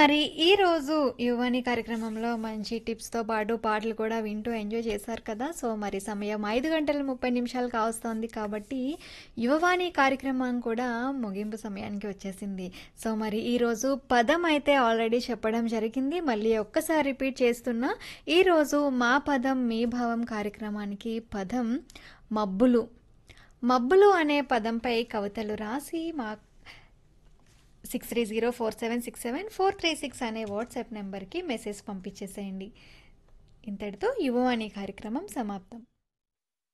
మరి ఈరోజు యువని కార్యక్రమంలో మంచి టిప్స్తో పాటు పాటలు కూడా వింటూ ఎంజాయ్ చేశారు కదా సో మరి సమయం ఐదు గంటల ముప్పై నిమిషాలు కావస్తోంది కాబట్టి యువవాణి కార్యక్రమం కూడా ముగింపు సమయానికి వచ్చేసింది సో మరి ఈరోజు పదం అయితే ఆల్రెడీ చెప్పడం జరిగింది మళ్ళీ ఒక్కసారి రిపీట్ చేస్తున్నా ఈరోజు మా పదం మీ భావం కార్యక్రమానికి పదం మబ్బులు మబ్బులు అనే పదంపై కవితలు రాసి మా six three zero four seven six seven four three six అనే వాట్సాప్ నెంబర్కి మెసేజ్ పంపించేసేయండి ఇంతటితో యువ అనే కార్యక్రమం సమాప్తం